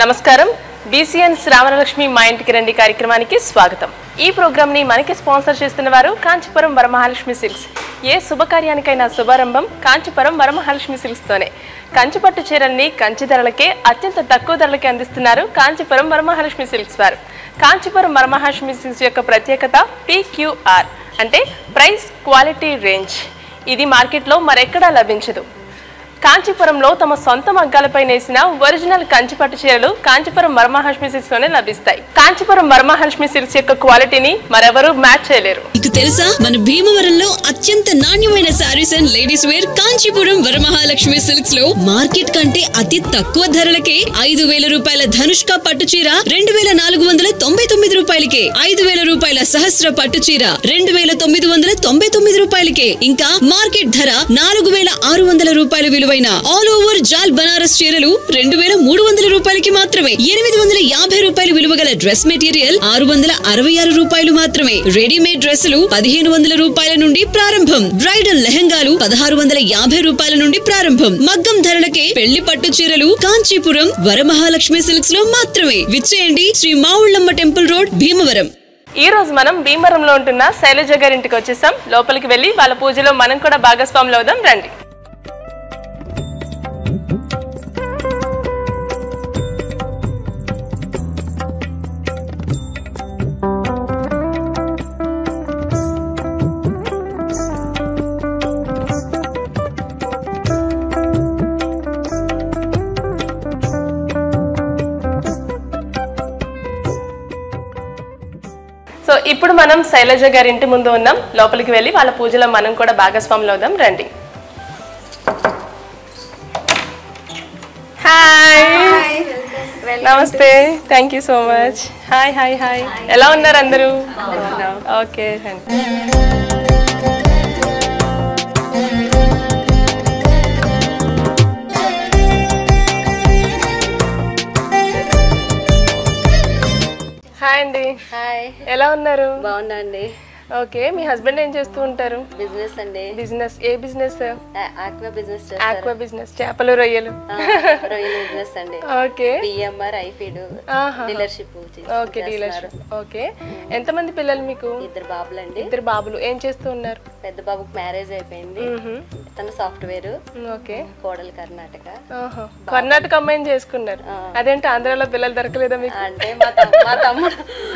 నమస్కారం బీసీఎన్ శ్రావణలక్ష్మి మా ఇంటికి రండి కార్యక్రమానికి స్వాగతం ఈ ప్రోగ్రామ్ ని మనకి స్పాన్సర్ చేస్తున్న వారు కాంచీపురం వరమహాలక్ష్మి సిల్క్స్ ఏ శుభకార్యానికైనా శుభారంభం కాంచీపురం వరమహాలక్ష్మి సిల్క్స్ తోనే కంచిపట్టు చీరల్ని కంచి ధరలకే అత్యంత తక్కువ ధరలకే అందిస్తున్నారు కాంచీపురం వరమహాలక్ష్మి సిల్క్స్ వారు కాంచీపురం వరమహాలక్ష్మి సిల్క్స్ యొక్క ప్రత్యేకత పీక్యూఆర్ అంటే ప్రైస్ క్వాలిటీ రేంజ్ ఇది మార్కెట్లో మరెక్కడా లభించదు కాంచీపురంలో తమ సొంత మగ్గాలపై నేసిన ఒరిజినల్ కంచిపట్టు చీరలు కాంచీపురం మర్మహాష్మి సిల్క్స్ లోనే లభిస్తాయి కాంచీపురం మర్మహాష్మి సిల్క్స్ యొక్క క్వాలిటీని మరెవరూ మ్యాచ్ చేయలేరు మీకు తెలుసా మన భీమవరంలో అత్యంత నాణ్యమైన sarees and ladies wear Kanchipuram Varamahalakshmi silks లో మార్కెట్ కంటే అతి తక్కువ ధరలకే ఐదు వేల రూపాయల ధనుష్క పట్టు చీర రెండు వేల నాలుగు వందల తొంభై తొమ్మిది రూపాయలకే ఐదు వేల రూపాయల సహస్ర పట్టు చీర రెండు వేల తొమ్మిది వందల తొంభై తొమ్మిది రూపాయలకే ఇంకా మార్కెట్ ధర నాలుగు వేల ఆరు వందల రూపాయల విలువైన ఆల్ ఓవర్ జాల్ బనారస్ చీరలు రెండు వేల మూడు వందల రూపాయలకి మాత్రమే ఎనిమిది వందల యాభై రూపాయల విలువ గల డ్రెస్ మెటీరియల్ ఆరు వందల అరవై ఆరు రూపాయలు మాత్రమే రెడీమేడ్ డ్రెస్సులు పదిహేను వందల రూపాయల నుండి ప్రారంభం బ్రైడల్ లెహంగాలు పదహారు వందల యాభై రూపాయల నుండి ప్రారంభం మగ్గం ధరలకే పెళ్లి పట్టు చీరలు కాంచీపురం వరమహాలక్ష్మి సిల్క్స్ లో మాత్రమే విచ్చేయండి శ్రీ మావుళ్ళమ్మ టెంపుల్ రోడ్ భీమవరం ఈ రోజు మనం భీమవరంలో ఉంటున్న శైలజ గారి ఇంటికి వచ్చేసాం లోపలికి వెళ్ళి వాళ్ళ పూజలో మనం కూడా భాగస్వాములు అవుదాం రండి సో ఇప్పుడు మనం శైలజ గారి ఇంటి ముందు ఉన్నాం లోపలికి వెళ్ళి వాళ్ళ పూజలో మనం కూడా భాగస్వాములు అవుదాం రండి hi namaste thank you so much hi hi hi ఎలా ఉన్నారు అందరూ ఓకే రండి హాయ్ అండి హాయ్ ఎలా ఉన్నారు బాగున్నా అండి ఓకే మీ హస్బెండ్ ఏం చేస్తూ ఉంటారు బిజినెస్ అండి బిజినెస్ ఏ business aqua business aqua business చేపలు రొయ్యలు రొయ్యల బిజినెస్ అండి ఓకే బిఎంఆర్ ఐఫీడ్ ఆహా. డీలర్షిప్ ఓకే డీలర్షిప్ ఓకే ఎంతమంది పిల్లలు మీకు ఇద్దరు బాబులండి ఇద్దరు బాబులు ఏం చేస్తూ ఉన్నారు పెద్ద బాబుకి మ్యారేజ్ అయిపోయింది మ్హూ. తను సాఫ్ట్వేర్ ఓకే కోడలు కర్ణాటక ఆహా. కర్ణాటక అమ్మాయిని చేసుకున్నారు అదేంటి ఆంధ్రాలో పిల్లలు దొరకలేదా మీకు అంటే మా తమ్- మా తమ్ముడు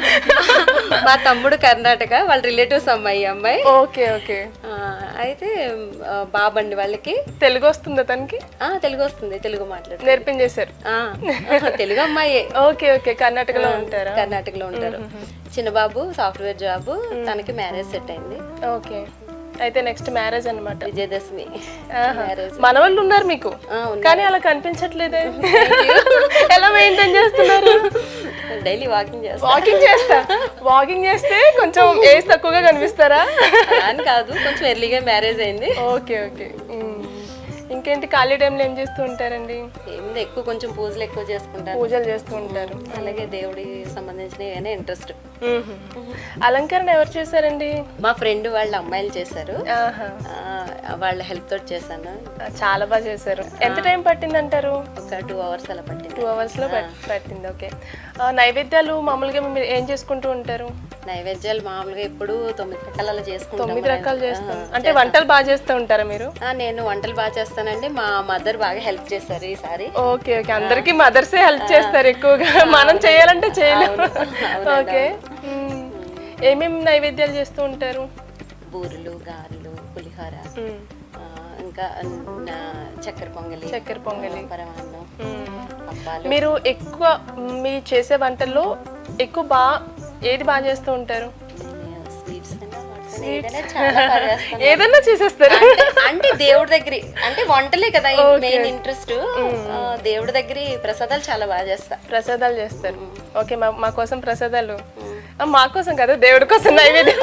మా తమ్ముడు కర్ణాటక వాళ్ళ రిలేటివ్స్ అమ్మాయి ఈ అమ్మాయి ఓకే ఓకే ఆ, అయితే ఆ, బాబండి వాళ్ళకి తెలుగు వస్తుందా తనకి ఆ, తెలుగు వస్తుంది తెలుగు మాట్లాడు నేర్పించేశారు ఆ, తెలుగు అమ్మాయే ఓకే ఓకే కర్ణాటకలో ఉంటారా కర్ణాటకలో ఉంటారు చిన్న బాబు సాఫ్ట్వేర్ జాబ్ తనకి మ్యారేజ్ సెట్ అయింది ఓకే అయితే నెక్స్ట్ మ్యారేజ్ అన్నమాట విజయదశమి మ్యారేజ్ మన వాళ్ళు ఉన్నారు మీకు ఆ, ఉన్నారు. కానీ అలా కనిపించట్లేదే ఎలా మెయింటైన్ చేస్తున్నారు డైలీ వాకింగ్ చేస్తాను వాకింగ్ చేస్తా వాకింగ్ చేస్తే కొంచెం ఏజ్ తక్కువగా కనిపిస్తారా అలా అని కాదు కొంచెం ఎర్లీగా మ్యారేజ్ అయింది ఓకే ఓకే ఉమ్. ఇంకేంటి ఖాళీ టైంలో ఏం చేస్తూ ఉంటారండి ఏముంది ఎక్కువ కొంచెం పూజలు ఎక్కువ చేసుకుంటాను పూజలు చేస్తూ ఉంటారు అలాగే దేవుడికి సంబంధించినవి ఏమైనా ఇంట్రెస్ట్ మ్మ్. అలంకరణ ఎవరు చేశారండి మా ఫ్రెండ్ వాళ్ళ అమ్మాయిలు చేశారు ఆహా. ఆ, వాళ్ళ హెల్ప్ తోటి చేశాను చాలా బాగా చేశారు ఎంత టైం పట్టింది అంటారు ఒక టూ అవర్స్ అలా పట్టింది టూ అవర్స్ లో పట్- పట్టింది ఓకే ఆ, నైవేద్యాలు మామూలుగా మీరు ఏం చేసుకుంటూ ఉంటారు నైవేద్యాలు మామూలుగా ఎప్పుడు తొమ్మిది రకాల అలా చేసుకుంటాం తొమ్మిది రకాలు చేస్తాం అంటే వంటలు బాగా చేస్తూ ఉంటారా మీరు ఆ, నేను వంటలు బాగా చేస్తానండి మా మదర్ బాగా హెల్ప్ చేశారు ఈసారి ఓకే ఓకే అందరికి మదర్సే హెల్ప్ చేస్తారు ఎక్కువగా మనం చేయాలంటే చేయలేము ఓకే మ్మ్. ఏమేమి నైవేద్యాలు చేస్తూ ఉంటారు బూరెలు గారెలు పులిహోర మ్మ్. ఆ, ఇంకా నా చక్కెర పొంగలి చక్కెర పొంగలి పరమాన్నం మ్మ్. అప్పాలు మీరు ఎక్కువ మీ చేసే వంటల్లో ఎక్కువ బాగా ఏది బాగా చేస్తూ ఉంటారు స్వీట్స్ ఏదైనా చాలా బాగా చేస్తాను. ఏదన్నా చేసేస్తారు అంటే- అంటే దేవుడి దగ్గర అంటే వంటలే కదా మెయిన్ ఇంట్రెస్ట్ దేవుడి దగ్గర ప్రసాదాలు చాలా బాగా చేస్తా ప్రసాదాలు చేస్తారు ఓకే మా మా కోసం ప్రసాదాలు ఆ, మా కోసం కదా దేవుడి కోసం నైవేద్యం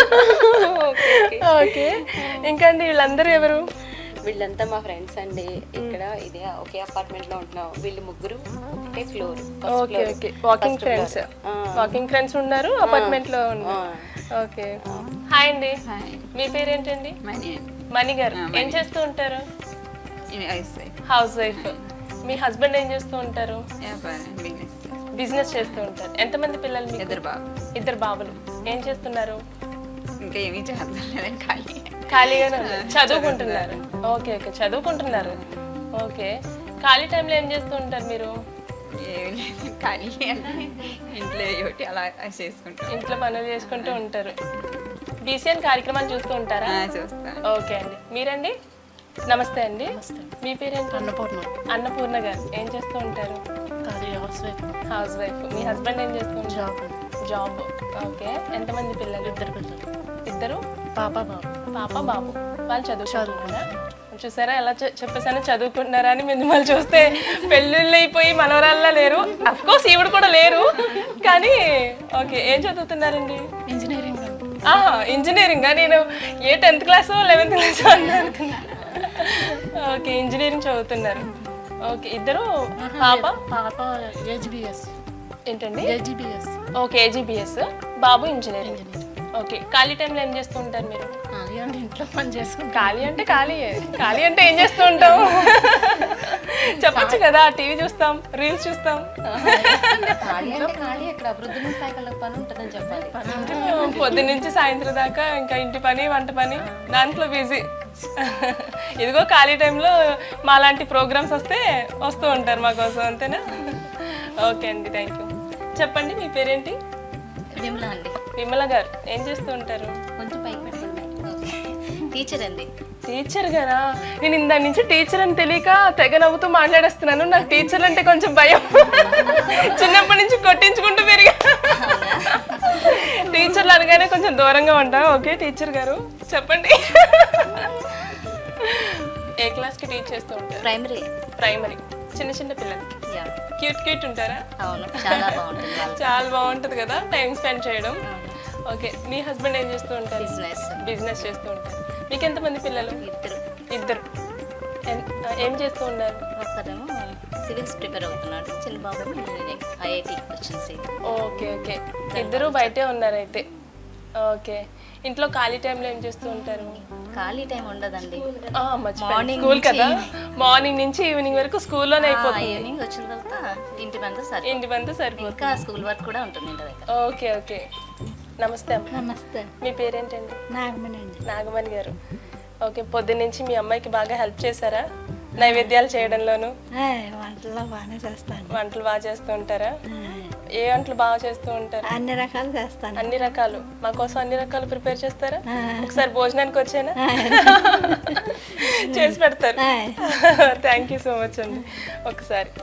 ఓకే ఇంకా అండి వీళ్ళందరూ ఎవరు వీళ్ళంతా మా ఫ్రెండ్స్ అండి ఇక్కడ ఇదే ఒకే అపార్ట్మెంట్ లో ఉంటున్నాం వీళ్ళు ముగ్గురు ఒకటే floor okay okay walking friends walking friends ఉన్నారు అపార్ట్మెంట్ లో ఉన్నారు ఓకే హాయ్ అండి మీ పేరేంటండి మణి గారు ఏం చేస్తూ ఉంటారు హౌస్ వైఫ్ మీ హస్బెండ్ ఏం చేస్తూ ఉంటారు వ్యాపారం బిజినెస్ బిజినెస్ చేస్తూ ఉంటారు ఎంతమంది పిల్లలు మీకు ఇద్దరు బాబు ఇద్దరు బాబులు ఏం చేస్తున్నారు ఇంకా ఏమీ చేద్దాం ఖాళీ ఖాళీగానే ఉన్నారు చదువుకుంటున్నారు ఓకే ఓకే చదువుకుంటున్నారు ఓకే ఖాళీ టైంలో ఏం చేస్తూ ఉంటారు మీరు ఏమీ లేదు ఖాళీ ఇంట్లో ఒకటి అలా చేసుకుంటాం ఇంట్లో పనులు చేసుకుంటూ ఉంటారు బీసీఎన్ కార్యక్రమాలు చూస్తూ ఉంటారా ఆ, చూస్తాను ఓకే అండి మీరండి నమస్తే అండి మీ పేరేంటి అన్నపూర్ణ అన్నపూర్ణ గారు ఏం చేస్తూ ఉంటారు ఖాళీ హౌస్ వైఫ్ హౌస్ వైఫ్ మీ హస్బెండ్ ఏం చేస్తూ ఉంటారు జాబ్ జాబ్ ఓకే ఎంతమంది పిల్లలు ఇద్దరు పిల్లలు ఇద్దరు పాప బాబు పాప బాబు వాళ్ళు చదువుకుంటున్నారా చూసారా ఎలా చె- చెప్పేసాను చదువుకుంటున్నారా అని మిమ్మల్ని చూస్తే పెళ్ళిళ్ళు అయిపోయి మనవరాల్లా లేరు అఫ్ కోర్స్ ఈవిడ కూడా లేరు కానీ ఓకే ఏం చదువుతున్నారండి ఇంజనీరింగ్ ఇంజనీరింగ్ నేను ఏ టెన్త్ క్లాస్ లెవెన్త్ క్లాస్ అనుకున్నా ఓకే ఇంజనీరింగ్ చదువుతున్నారు ఓకే ఇద్దరు పాప పాప ఏజిబిఎస్ ఏంటండి ఏజిబిఎస్ ఓకే ఏజీబీఎస్ బాబు ఇంజనీరింగ్ ఓకే ఖాళీ టైంలో ఏం చేస్తూ ఉంటారు మీరు ఖాళీ అంటే ఇంట్లో పని చేసుకుంటా ఖాళీ అంటే ఖాళీయే ఖాళీ అంటే ఏం చేస్తూ ఉంటాం చెప్పొచ్చు కదా టీవీ చూస్తాం రీల్స్ చూస్తాం ఖాళీ అంటే ఖాళీ ఇక్కడ వృద్ధుల సైకిల్ పని ఉంటుందని చెప్పాలి పొద్దు నుంచి సాయంత్రం దాకా ఇంకా ఇంటి పని వంట పని దాంట్లో బిజీ ఇదిగో ఖాళీ టైంలో మా లాంటి ప్రోగ్రామ్స్ వస్తే వస్తూ ఉంటారు మా కోసం అంతేనా ఓకే అండి థ్యాంక్ యూ చెప్పండి మీ పేరేంటి విమలా అండి విమల గారు ఏం చేస్తూ ఉంటారు కొంచెం పైకి పెట్టండి టీచర్ అండి టీచర్ గారా నేను ఇందా నుంచి టీచర్ అని తెలియక తెగ నవ్వుతూ మాట్లాడేస్తున్నాను నాకు టీచర్ అంటే కొంచెం భయం చిన్నప్పటి నుంచి కొట్టించుకుంటూ పెరిగా టీచర్లు అనగానే కొంచెం దూరంగా ఉంటా ఓకే టీచర్ గారు చెప్పండి ఏ క్లాస్కి టీచ్ చేస్తూ ఉంటారు ప్రైమరీ ప్రైమరీ చిన్న చిన్న పిల్లలకి యా క్యూట్ క్యూట్ ఉంటారా అవును చాలా బాగుంటుంది వాళ్ళ చాలా బాగుంటుంది కదా టైం స్పెండ్ చేయడం ఓకే మీ హస్బెండ్ ఏం చేస్తూ ఉంటారు బిజినెస్ బిజినెస్ చేస్తూ ఉంటారు మీకు ఎంతమంది పిల్లలు ఇద్దరు ఇద్దరు ఎన్- ఏం చేస్తూ ఉన్నారు ఒకరేమో సివిల్స్ ప్రిపేర్ అవుతున్నాడు చిన్న బాబు ఇంజనీరింగ్ ఐఐటి వచ్చింది ఓకే ఓకే ఇద్దరు బయటే ఉన్నారు అయితే ఓకే ఇంట్లో ఖాళీ టైంలో ఏం చేస్తూ ఉంటారు ఖాళీ టైం ఉండదండి ఆ, మర్చిపోయాను. Morning స్కూల్ కదా నుంచి- మార్నింగ్ నుంచి ఈవినింగ్ వరకు స్కూల్లోనే అయిపోతుంది ఈవినింగ్ వచ్చిన తర్వాత ఇంటి పనితో సరి ఇంటి పనితో సరిపోతుంది ఇంకా స్కూల్ వర్క్ కూడా ఉంటుంది ఇంటి దగ్గర ఓకే ఓకే నమస్తే అమ్మ నమస్తే మీ పేరేంటండి నాగమణి అండి నాగమణి గారు ఓకే పొద్దున్నుంచి మీ అమ్మాయికి బాగా హెల్ప్ చేశారా నైవేద్యాలు చేయడంలోను వంటలో బాగానే చేస్తాను వంటలు బాగా చేస్తూ ఉంటారా ఏ వంటలు బాగా చేస్తూ ఉంటారు అన్ని రకాలు చేస్తాను అన్ని రకాలు మా కోసం అన్ని రకాలు ప్రిపేర్ చేస్తారా ఒకసారి భోజనానికి వచ్చానా చేసి పెడతారు థ్యాంక్ యూ సో మచ్ అండి ఒకసారి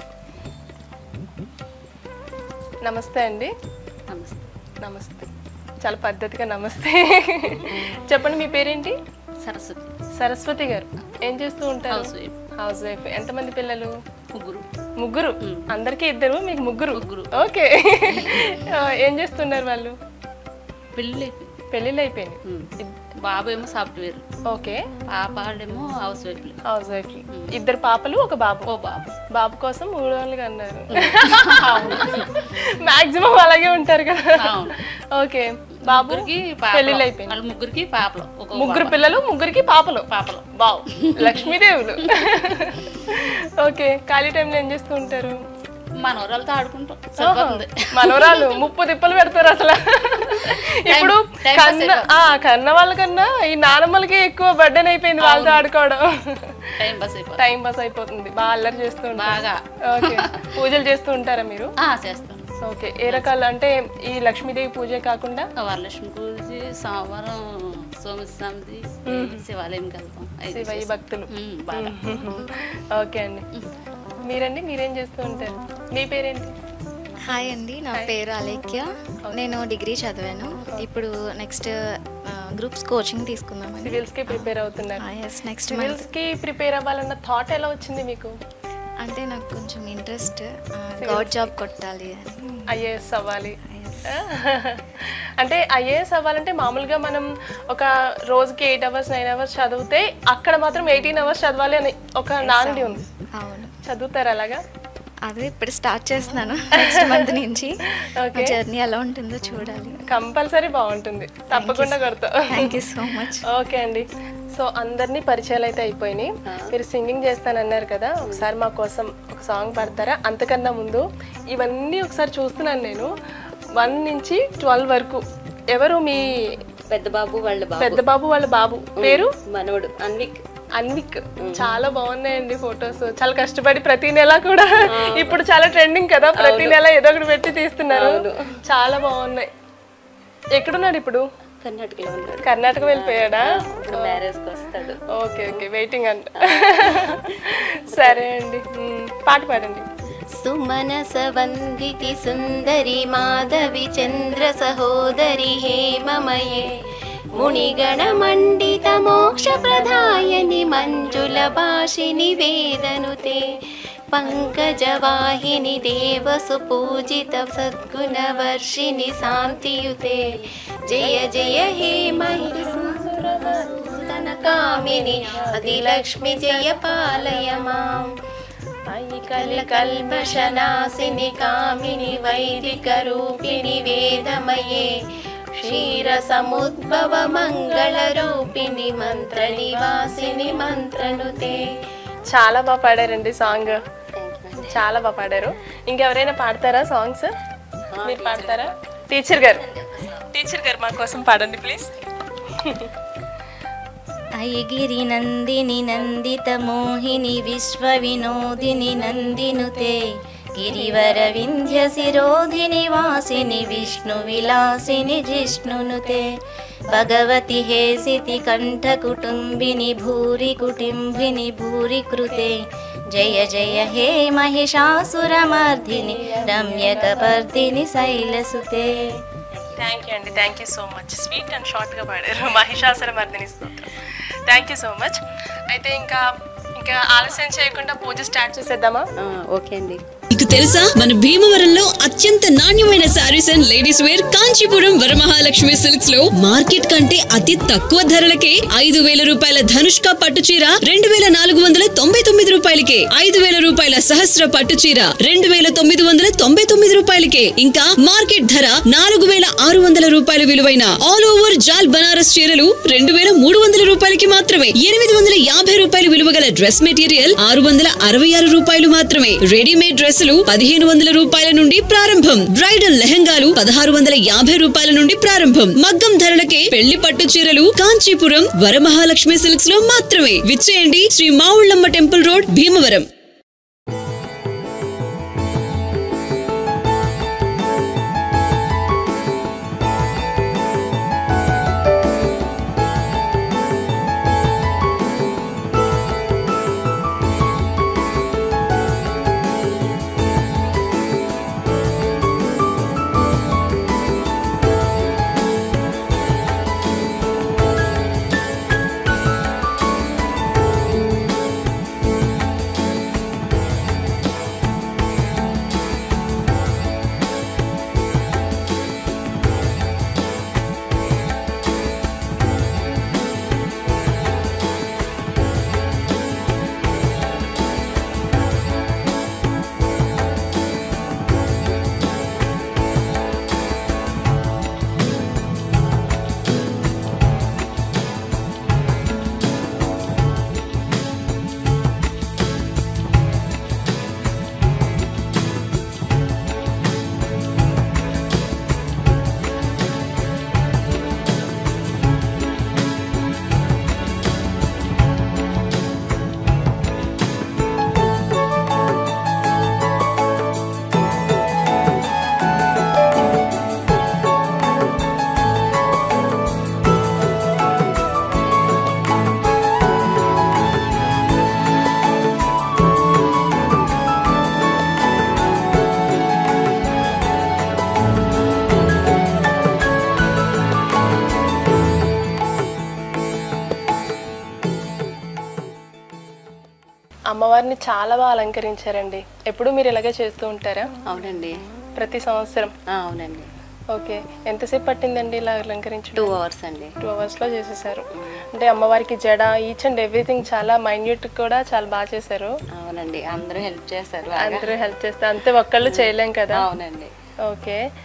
నమస్తే అండి నమస్తే నమస్తే చాలా పద్ధతిగా నమస్తే చెప్పండి మీ పేరేంటి సరస్వతి సరస్వతి గారు ఏం చేస్తూ ఉంటారు House wife. హౌస్ వైఫ్ ఎంతమంది పిల్లలు ముగ్గురు ముగ్గురు అందరికీ ఇద్దరు మీకు ముగ్గురు ముగ్గురు. ఓకే ఆ, ఏం చేస్తున్నారు వాళ్ళు పెళ్ళి పెళ్ళిళ్ళు అయిపోయింది ఇద్- బాబు ఏమో సాఫ్ట్వేర్ ఓకే పాపాడేమో హౌస్ వైఫ్ హౌస్ వైఫ్ ఇద్దరు పాపలు ఒక బాబు ఓ బాబు బాబు కోసం మూడు వాళ్ళుగా అన్నారు మాక్సిమం అలాగే ఉంటారు కదా అవును. ఓకే బాబు ముగ్గురికి పెళ్ళిళ్ళు అయిపోయింది వాళ్ళ ముగ్గురికి పాపలు ఒక ముగ్గురు పిల్లలు ముగ్గురికి పాపలు పాపలు బావ్ లక్ష్మీదేవులు ఓకే ఖాళీ టైంలో ఏం చేస్తూ ఉంటారు మనవరాలతో ఆడుకుంటాం సరిపోతుంది మనవరాలు ముప్పు తిప్పలు పెడతారు అసలు ఇప్పుడు time pass కన్న ఆ కన్న వాళ్ళకన్నా ఈ నానమ్మలకి ఎక్కువ బర్డెన్ అయిపోయింది వాళ్ళతో ఆడుకోవడం టైం పాస్ అయిపోతుంది టైం పాస్ అయిపోతుంది బాగా అల్లరి చేస్తూ ఉంటారు బాగా ఓకే పూజలు చేస్తూ ఉంటారా మీరు ఆ, చేస్తాం ఓకే ఏ రకాలు అంటే ఈ లక్ష్మీదేవి పూజ కాకుండా వరలక్ష్మి పూజ సోమవారం సోమస్వామిది శివాలయంకి వెళ్తాం ఐదు శివయ్య చేస్తాం. భక్తులు ఉమ్, బాగా ఓకే అండి మీరండి మీరేం చేస్తూ ఉంటారు మీ పేరేంటి హాయ్ అండి నా పేరు అలేఖ్య నేను డిగ్రీ చదివాను ఇప్పుడు నెక్స్ట్ గ్రూప్స్ కోచింగ్ తీసుకుందామని సివిల్స్ కి ప్రిపేర్ అవుతున్నారు ఎస్ నెక్స్ట్ మంత్ సివిల్స్ కి ప్రిపేర్ అవ్వాలన్న థాట్ ఎలా వచ్చింది మీకు అంటే నాకు కొంచెం ఇంట్రెస్ట్ గవర్నమెంట్ జాబ్ కొట్టాలి అని ఐఏఎస్ అవ్వాలి అంటే ఐఏఎస్ అవ్వాలంటే మామూలుగా మనం ఒక రోజుకి ఎయిట్ అవర్స్ నైన్ అవర్స్ చదివితే అక్కడ మాత్రం ఎయిటీన్ అవర్స్ చదవాలి అని ఒక నానుడి ఉంది అవును చదువుతారు అలాగా అదే ఇప్పుడు స్టార్ట్ చేస్తున్నాను నెక్స్ట్ మంత్ నుంచి Okay. జర్నీ ఎలా ఉంటుందో చూడాలి కంపల్సరీ బాగుంటుంది తప్పకుండా కొడతా thank you so much okay అండి సో అందరినీ పరిచయాలు అయితే అయిపోయినాయి మీరు సింగింగ్ చేస్తానన్నారు కదా ఒకసారి మా కోసం ఒక సాంగ్ పాడతారా అంతకన్నా ముందు ఇవన్నీ ఒకసారి చూస్తున్నాను నేను వన్ నుంచి ట్వెల్వ్ వరకు ఎవరు మీ పెద్ద బాబు వాళ్ళ బాబు పెద్ద బాబు వాళ్ళ బాబు పేరు మనవడు అన్విక్ అన్విక్ చాలా బాగున్నాయండి ఫొటోస్ చాలా కష్టపడి ప్రతి నెల కూడా ఇప్పుడు చాలా ట్రెండింగ్ కదా ప్రతి నెల ఏదో ఒకటి పెట్టి తీస్తున్నారు చాలా బాగున్నాయి ఎక్కడున్నాడు ఇప్పుడు కర్ణాటకలో ఉన్నాడు కర్ణాటక వెళ్ళిపోయాడా ఇప్పుడు మ్యారేజ్ కి వస్తాడు ఓకే ఓకే వెయిటింగ్ అంట సరే అండి మ్మ్. పాట పాడండి సుమనస వందితి సుందరి మాధవి చంద్ర సహోదరి హేమమయే మునిగణ మండిత మోక్ష ప్రదాయని మంజుల భాషిని వేదనుతే పంకజవాహిని దేవసు పూజిత సద్గుణ వర్షిణి శాంతియుతే జయ జయ హే మహిళ కామిని అదిలక్ష్మి జయ పాలయ మాం అయి కలి కల్మషనాశిని కామిని వైదిక రూపిణి వేదమయే క్షీర సముద్భవ మంగళ రూపిణి మంత్ర నివాసిని మంత్రనుతే చాలా బాగా పాడారండి సాంగ్ చాలా బాగా పాడారు ఇంకెవరైనా పాడతారా సాంగ్స్ మీరు పాడతారా టీచర్ గారు టీచర్ గారు మా కోసం పాడండి ప్లీజ్ అయగిరి నందిని నందిత మోహిని విశ్వ వినోదిని నందినుతే గిరివర వింధ్య శిరోధిని వాసిని విష్ణు విలాసిని జిష్ణునుతే భగవతి హేసితి కంఠ కుటుంబిని భూరి కుటుంబిని భూరి కృతే జయ జయ హే మహిషాసురమర్ధిని రమ్యకపర్దిని శైలసుతే థ్యాంక్ యూ అండి thank you so much sweet and షార్ట్గా పాడారు మహిషాసుర మర్దిని స్తోత్రం థ్యాంక్ యూ సో మచ్ అయితే ఇంకా ఇంకా ఆలస్యం చేయకుండా పూజ స్టార్ట్ చేసేద్దామా ఓకే అండి మీకు తెలుసా మన భీమవరంలో అత్యంత నాణ్యమైన sarees and ladies wear Kanchipuram Varamahalakshmi silks లో మార్కెట్ కంటే అతి తక్కువ ధరలకే ఐదు వేల రూపాయల ధనుష్క పట్టు చీర రెండు వేల నాలుగు వందల తొంభై తొమ్మిది రూపాయలకే ఐదు వేల రూపాయల సహస్ర పట్టు చీర రెండు వేల తొమ్మిది వందల తొంభై తొమ్మిది రూపాయలకే ఇంకా మార్కెట్ ధర నాలుగు వేల ఆరు వందల రూపాయల విలువైన ఆల్ ఓవర్ జాల్ బనారస్ చీరలు రెండు వేల మూడు వందల రూపాయలకి మాత్రమే ఎనిమిది వందల యాభై రూపాయల విలువ గల డ్రెస్ మెటీరియల్ ఆరు వందల అరవై ఆరు రూపాయలు మాత్రమే రెడీమేడ్ డ్రెస్సులు పదిహేను వందల రూపాయల నుండి ప్రారంభం బ్రైడల్ లెహంగాలు పదహారు వందల యాభై రూపాయల నుండి ప్రారంభం మగ్గం ధరలకే పెళ్లి పట్టు చీరలు కాంచీపురం వరమహాలక్ష్మి సిల్క్స్ లో మాత్రమే విచ్చేయండి శ్రీ మావుళ్ళమ్మ టెంపుల్ రోడ్ భీమవరం అమ్మవారిని చాలా బాగా అలంకరించారండి ఎప్పుడు మీరు ఇలాగే చేస్తూ ఉంటారా అవునండి ప్రతి సంవత్సరం ఆ, అవునండి ఓకే ఎంతసేపు పట్టిందండి ఇలా అలంకరించడం టూ అవర్స్ అండి టూ అవర్స్లో చేసేసారు అంటే అమ్మవారికి జడ ఈచ్ అండ్ ఎవ్రీథింగ్ చాలా మైన్యూట్ కూడా చాలా బాగా చేశారు అవునండి అందరూ హెల్ప్ చేస్తారు బాగా. అందరూ హెల్ప్ చేస్తే అంతే ఒక్కళ్ళు చేయలేం కదా అవునండి ఓకే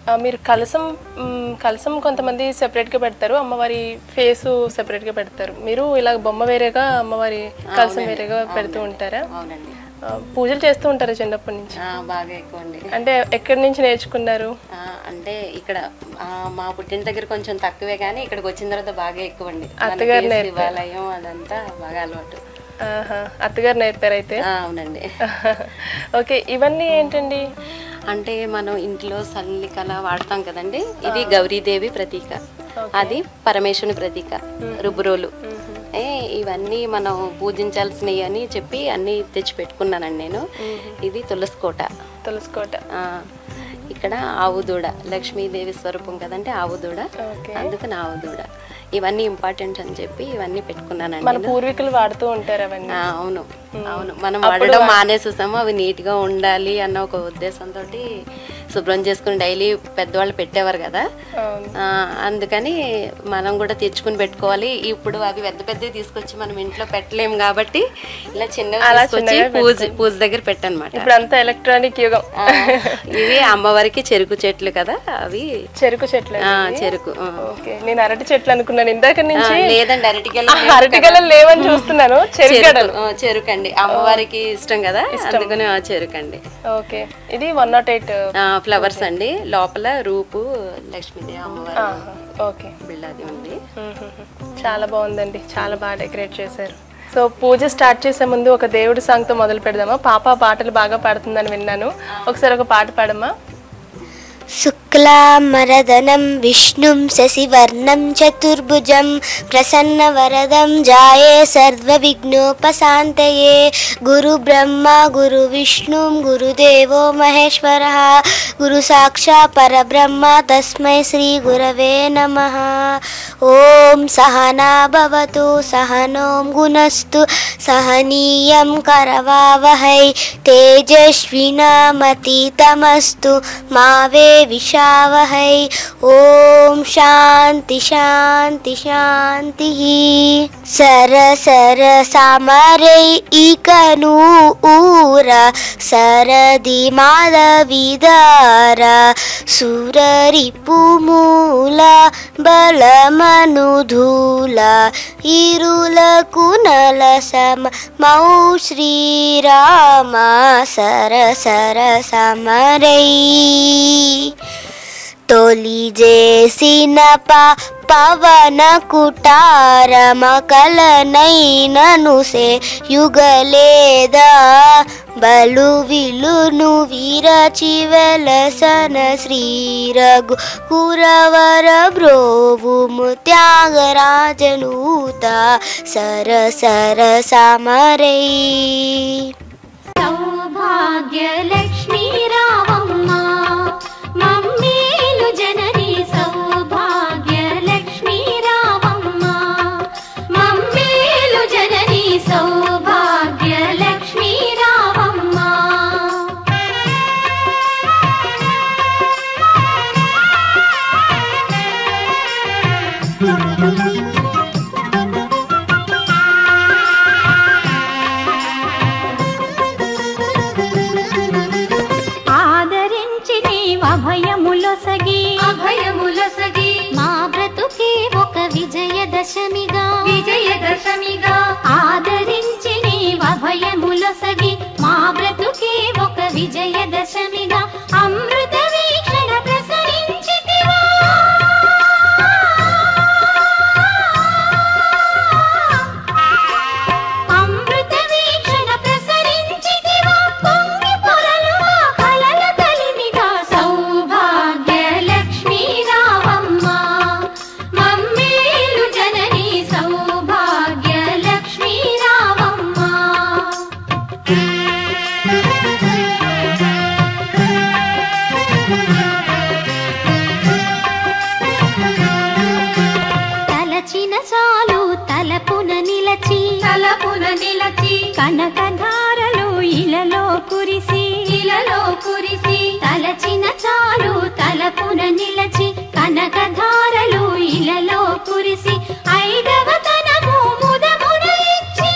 ఆ, మీరు కలసం మ్, కలసం కొంతమంది సెపరేట్గా పెడతారు అమ్మవారి ఫేసు సెపరేట్గా పెడతారు మీరు ఇలా బొమ్మ వేరేగా అమ్మవారి కలసం వేరేగా పెడుతూ ఉంటారా అవునండి ఆ, పూజలు చేస్తూ ఉంటారా చిన్నప్పటి నుంచి ఆ, బాగా ఎక్కువ అండి అంటే ఎక్కడి నుంచి నేర్చుకున్నారు ఆ, అంటే ఇక్కడ ఆ, మా పుట్టిన దగ్గర కొంచెం తక్కువే కానీ ఇక్కడికి వచ్చిన తర్వాత బాగా ఎక్కువ అండి అత్తగారు మనకి నేర్పారు. శివాలయం అదంతా బాగా అలవాటు ఆహా, అత్తగారు నేర్పారు అయితే ఆ, అవునండి ఓకే ఇవన్నీ ఏంటండి అంటే మనం ఇంట్లో సల్లికల వాడతాం కదండి ఇది గౌరీదేవి ప్రతీక అది పరమేశ్వరుని ప్రతీక రుబ్బురోలు ఏ ఇవన్నీ మనం పూజించాల్సినవి అని చెప్పి అన్నీ తెచ్చి పెట్టుకున్నానండి నేను ఇది తులసి కోట తెలుసుకోట ఆ, ఇక్కడ ఆవు దూడ లక్ష్మీదేవి స్వరూపం కదంటే ఆవు దూడ ఓకే అందుకని ఆవు దూడ ఇవన్నీ ఇంపార్టెంట్ అని చెప్పి ఇవన్నీ పెట్టుకున్నానండి మన నేను. పూర్వీకులు వాడుతూ ఉంటారు అవన్నీ ఆ, అవును అవును మనం వాడడం మానేసేసాము అవి నీట్ గా ఉండాలి అన్న ఒక ఉద్దేశంతో శుభ్రం చేసుకుని డైలీ పెద్దవాళ్ళు పెట్టేవారు కదా అవును. ఆ, అందుకని మనం కూడా తెచ్చుకుని పెట్టుకోవాలి ఇప్పుడు అవి పెద్ద పెద్దవి తీసుకొచ్చి మనం ఇంట్లో పెట్టలేము కాబట్టి ఇలా చిన్నవి అలా తీసుకొచ్చి చిన్నగా పూజ పూజ దగ్గర పెట్టనమాట ఇప్పుడు అంతా ఎలక్ట్రానిక్ యుగం ఇవి అమ్మవారికి చెరుకు చెట్లు కదా అవి చెరుకు చెట్లు ఆ, చెరుకు ఆ. ఓకే నేను అరటి చెట్లు అనుకున్నాను ఇందాక ఆ, నుంచి లేదండి అరటికెళ్ళ అరటిగలలు లేవని చూస్తున్నాను చెరుకు గడలు చెరుకండి అమ్మవారికి ఇష్టం కదా అందుకని ఆ చెరుకండి ఓకే ఇది వన్ నాట్ ఎయిట్ ఫ్లవర్స్ అండి లోపల రూపు లక్ష్మీదేవి అమ్మవారి ఓకే బిళ్ళది ఉంది చాలా బాగుందండి చాలా బాగా డెకరేట్ చేశారు సో పూజ స్టార్ట్ చేసే ముందు ఒక దేవుడి సాంగ్తో మొదలు పెడదామా పాప పాటలు బాగా పాడుతుందని విన్నాను ఒకసారి ఒక పాట పాడమ్మా शुक्लामरदनं विष्णुं शशिवर्णं चतुर्भुजं प्रसन्नवरदं जाये सर्वविघ्नोपशान्तये गुरुब्रह्मा गुरुविष्णुं गुरुदेवो महेश्वरः गुरुसाक्षा परब्रह्म तस्मै श्रीगुरवे नमः ॐ सहना भवतु सहनौ गुणस्तु सहनीयं करवावहै तेजस्विनामतीतमस्तु मा वे विशावहै ॐ शान्ति शान्ति शान्तिः सर सर सामरै इकनु ऊर सरदि माधविदार सुररिपुमूल బలమనుధూల ఇరులకు నలసమ మౌ శ్రీరామ సర సర సమరై తొలి చేసిన ప పవన కుటారమకలనైనను సే యుగలేదా బలు విలును విరచి వెలసన శ్రీరఘు కురవర బ్రోవుము త్యాగరాజనూత సర సర సమరై సౌభాగ్యలక్ష్మీ రావమ్మ మమ్మేలు జనని సౌభాగ్యలక్ష్మీ రావమ్మ మమ్మేలు జనని సౌభాగ్యలక్ష్మీ రావమ్మ ఆదరించి నీవు అభయములొసగి అభయములొసగి మా బ్రతుకే ఒక విజయదశమిగా విజయదశమిగా ఆదరించి నీవు అభయములొసగి మా బ్రతుకే ఒక విజయదశమిగా అమృత వీక్షణ ప్రసరించితివా అమృత వీక్షణ ప్రసరించితివా పొంగి పొరలుగా కలల కలిమిగా సౌభాగ్య లక్ష్మీ రావమ్మ మమ్మేలు జనని సౌభాగ్య లక్ష్మీ రావమ్మ తలచిన చాలు తలపున నిలచి తలపున నిలచి కనకధారలు ఇలలో కురిసి ఇలలో కురిసి తలచిన చాలు తలపున నిలచి కనకధారలు ఇలలో కురిసి ఐదవ తనము ముదమున ఇచ్చి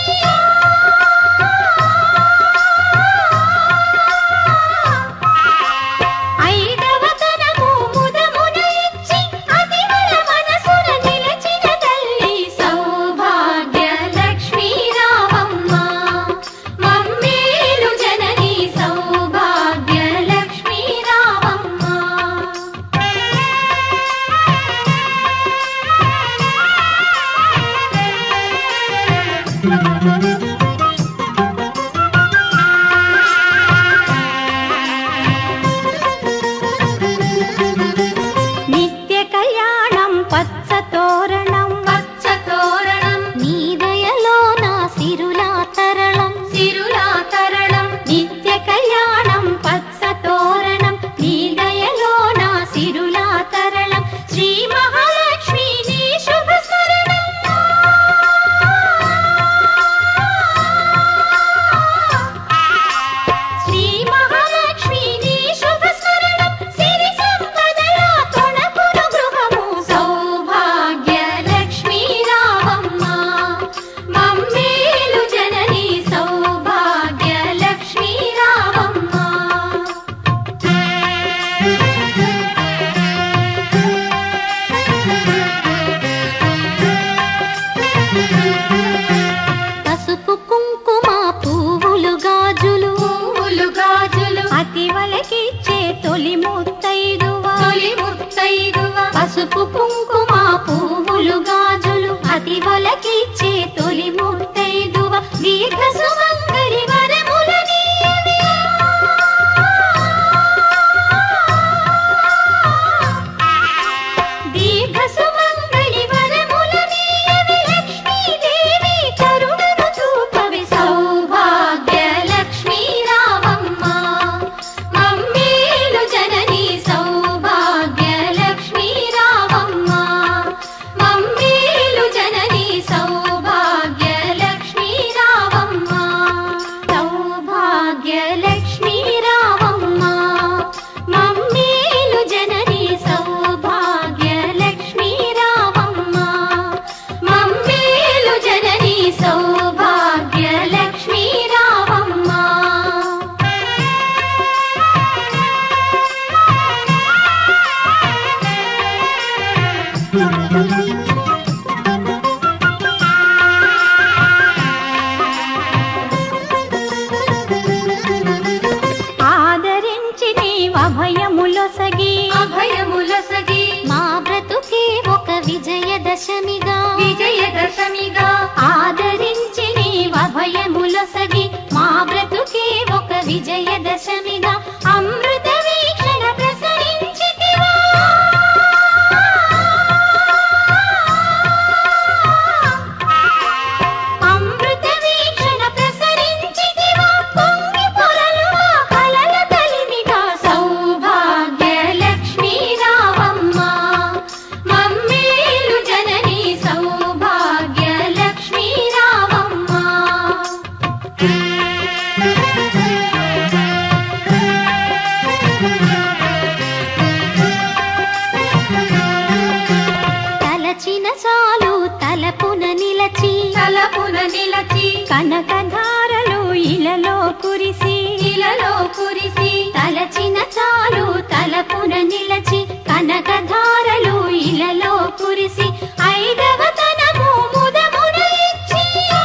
ఐదవ తనము పసుపు కుంకుమ పువ్వులు గాజులు అతి వలకిచ్చే తొలి ముత్తైదువ దీర్ఘ సుమంగళి వరములనీయవే. దీర్ఘ సుమంగళి వరములనీయవే లక్ష్మీదేవి కరుణను చూపవి సౌభాగ్య లక్ష్మీ రామమ్మ మమ్మేలు జనని సౌభాగ్య లక్ష్మీ రామమ్మ మమ్మేలు జనని సౌభాగ్య లక్ష్మీ రామమ్మ సౌభాగ్య లక్ష్మీ రామమ్మ మమ్మేలు జనని సౌభాగ్య లక్ష్మీ రామమ్మ మమ్మేలు జనని సౌభాగ్య లక్ష్మీ రామమ్మ ఆదరించి నీవభయములొసగి అభయములొసగి మా బ్రతుకే ఒక విజయదశమిగా విజయదశమిగా ఆదరించి నీవభయములొసగి మా బ్రతుకే ఒక విజయదశమిగా అమృత వీక్షణ ప్రసరించితివా అమృత వీక్షణ ప్రసరించితివా పొంగి పొరలుగా కలల కలిమిగా సౌభాగ్య లక్ష్మీ రావమ్మ మమ్మేలు జనని సౌభాగ్య లక్ష్మీ రావమ్మ తలచిన చాలు తలపున నిలచి తలపున నిలచి కనకధారలు ఇలలో కురిసి ఇలలో కురిసి తలచిన చాలు తలపున నిలచి కనకధారలు ఇలలో కురిసి ఐదవ తనము ముదమున ఇచ్చి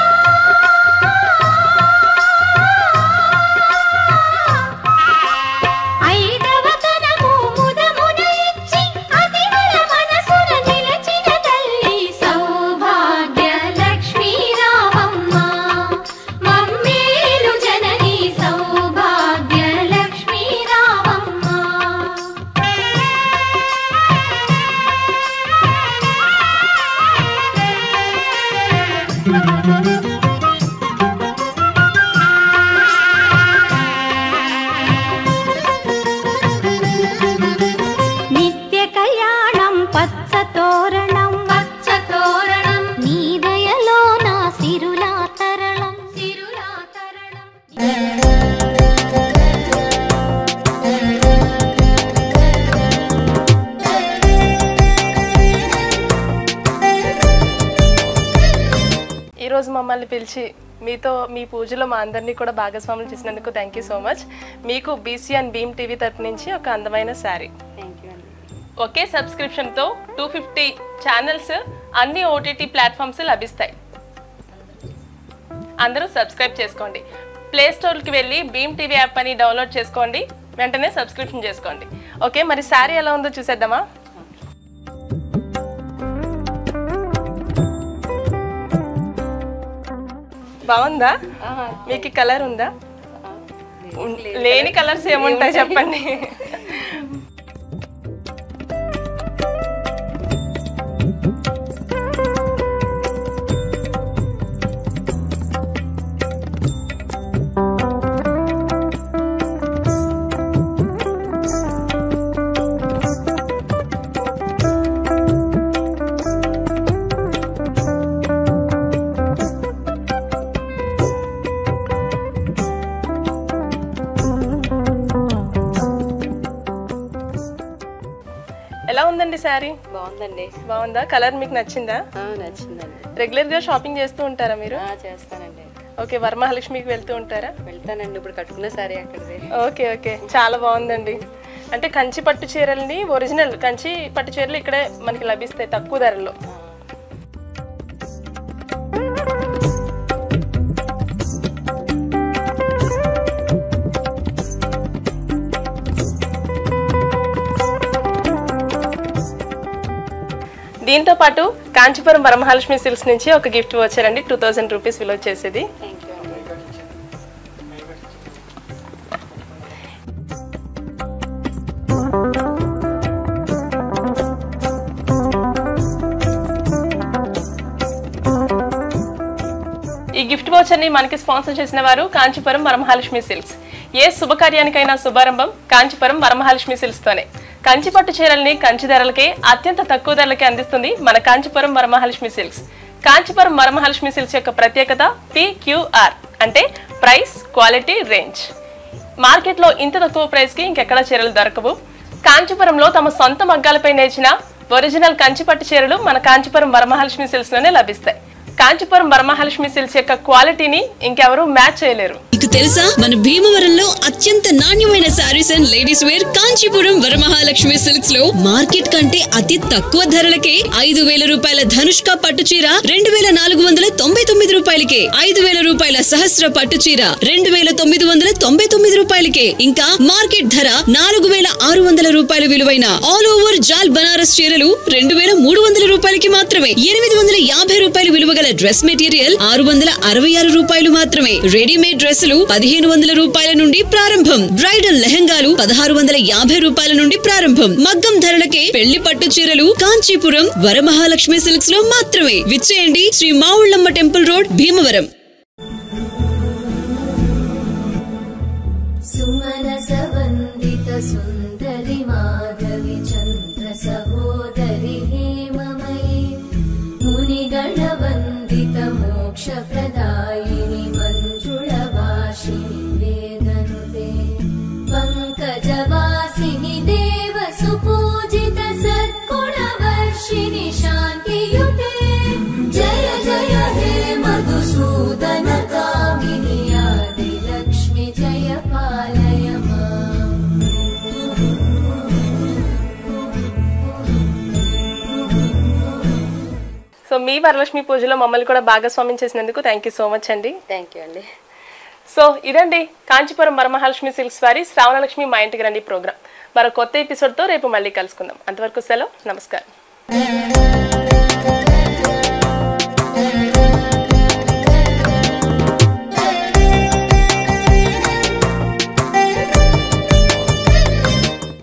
ఐదవ తనము ముదమున ఇచ్చి అతివల మనసున నిలచిన తల్లి సౌభాగ్య లక్ష్మీ రామమ్మ మమ్మేలు జనని సౌభాగ్య లక్ష్మీ రామమ్మ నిత్య కళ్యాణం పచ్చ తోరణం పచ్చ తోరణం నీ దయలో నా సిరులా తరళం సిరులా తరళం ఈ రోజు మమ్మల్ని పిలిచి మీతో మీ పూజలో మా అందరినీ కూడా భాగస్వాములు చేసినందుకు థ్యాంక్ యూ సో మచ్ మీకు బీసీ అండ్ భీమ్ టీవీ తరపు నుంచి ఒక అందమైన శారీ థ్యాంక్ యూ అండి ఒకే సబ్స్క్రిప్షన్తో టూ ఫిఫ్టీ ఛానల్స్ అన్ని ఓటీటీ ప్లాట్ఫామ్స్ లభిస్తాయి అందరూ సబ్స్క్రైబ్ చేసుకోండి ప్లే స్టోర్కి వెళ్ళి భీమ్ టీవీ యాప్ అని డౌన్లోడ్ చేసుకోండి వెంటనే సబ్స్క్రిప్షన్ చేసుకోండి ఓకే మరి శారీ ఎలా ఉందో చూసేద్దామా బాగుందా మీకు కలర్ ఉందా ఉన్- లేని కలర్స్ ఏముంటాయి చెప్పండి ఎలా ఉందండి శారీ బాగుందండి బాగుందా కలర్ మీకు నచ్చిందా ఆ, నచ్చిందండి రెగ్యులర్ గా షాపింగ్ చేస్తూ ఉంటారా మీరు ఆ, చేస్తానండి ఓకే వరమహాలక్ష్మికి వెళ్తూ ఉంటారా వెళ్తానండి ఇప్పుడు కట్టుకున్న సారీ అక్కడిది ఓకే ఓకే చాలా బాగుందండి అంటే కంచి పట్టు చీరల్ని ఒరిజినల్ కంచి పట్టు చీరలు ఇక్కడే మనకి లభిస్తాయి తక్కువ ధరలో దీంతో పాటు కాంచీపురం వరమహాలక్ష్మి సిల్క్స్ నుంచి ఒక గిఫ్ట్ వచ్చారండి టూ థౌజండ్ రూపీస్ విలువ చేసేది థ్యాంక్ యూ అండి ఈ గిఫ్ట్ వోచర్ ని మనకి స్పాన్సర్ చేసిన వారు కాంచీపురం వరమహాలక్ష్మి సిల్క్స్ ఏ శుభకార్యానికైనా శుభారంభం కాంచీపురం వరమహాలక్ష్మి సిల్క్స్ తోనే కంచి పట్టు చీరల్ని కంచి ధరలకే అత్యంత తక్కువ ధరలకే అందిస్తుంది మన కాంచీపురం వరమహాలక్ష్మి సిల్క్స్ కాంచీపురం వరమహాలక్ష్మి సిల్క్స్ యొక్క ప్రత్యేకత పిక్యూఆర్ అంటే ప్రైస్ క్వాలిటీ రేంజ్ మార్కెట్లో ఇంత తక్కువ ప్రైస్ కి ఇంకెక్కడ చీరలు దొరకవు కాంచీపురంలో తమ సొంత మగ్గాలపై నేర్చిన ఒరిజినల్ కంచిపట్టు చీరలు మన కాంచీపురం వరమహాలక్ష్మి సిల్క్స్ లోనే లభిస్తాయి కాంచీపురం వరమహాలక్ష్మి సిల్క్స్ యొక్క క్వాలిటీని ఇంకెవరూ మ్యాచ్ చేయలేరు మీకు తెలుసా మన భీమవరంలో అత్యంత నాణ్యమైన sarees and ladies wear Kanchipuram Varamahalakshmi silks లో మార్కెట్ కంటే అతి తక్కువ ధరలకే ఐదు వేల రూపాయల ధనుష్క పట్టు చీర రెండు వేల నాలుగు వందల తొంభై తొమ్మిది రూపాయలకే ఐదు వేల రూపాయల సహస్ర పట్టు చీర రెండు వేల తొమ్మిది వందల తొంభై తొమ్మిది రూపాయలకే ఇంకా మార్కెట్ ధర నాలుగు వేల ఆరు వందల రూపాయల విలువైన ఆల్ ఓవర్ జాల్ బనారస్ చీరలు రెండు వేల మూడు వందల రూపాయలకి మాత్రమే ఎనిమిది వందల యాభై రూపాయల విలువ గల డ్రెస్ మెటీరియల్ ఆరు వందల అరవై ఆరు రూపాయలు మాత్రమే రెడీమేడ్ డ్రెస్సులు పదిహేను వందల రూపాయల నుండి ప్రారంభం బ్రైడల్ లెహంగాలు పదహారు వందల యాభై రూపాయల నుండి ప్రారంభం మగ్గం ధరలకే పెళ్లి పట్టు చీరలు కాంచీపురం వరమహాలక్ష్మి సిల్క్స్ లో మాత్రమే విచ్చేయండి శ్రీ మావుళ్ళమ్మ టెంపుల్ రోడ్ భీమవరం सुमनसवन्दित सुन्दरि माधवि चन्द्र सहोदरि हेममयि मुनिगणवन्दित मोक्षप्रदायिनि मञ्जुळवासिनि वेदनुते पङ्कजवासिनि देव सुपूजित सद्गुणवर्षिणि शान्तियुते जय जय हे मधुसूदन कामिनि आदिलक्ष्मि जय पालय माम् సో మీ వరలక్ష్మి పూజలో మమ్మల్ని కూడా భాగస్వామ్యం చేసినందుకు థ్యాంక్ యూ సో మచ్ అండి థ్యాంక్ యూ అండి సో ఇదండి కాంచీపురం వరమహాలక్ష్మి సిల్క్స్ వారి శ్రావణలక్ష్మి మా ఇంటికి రండి ప్రోగ్రామ్ మరో కొత్త ఎపిసోడ్తో రేపు మళ్ళీ కలుసుకుందాం అంతవరకు సెలవు నమస్కారం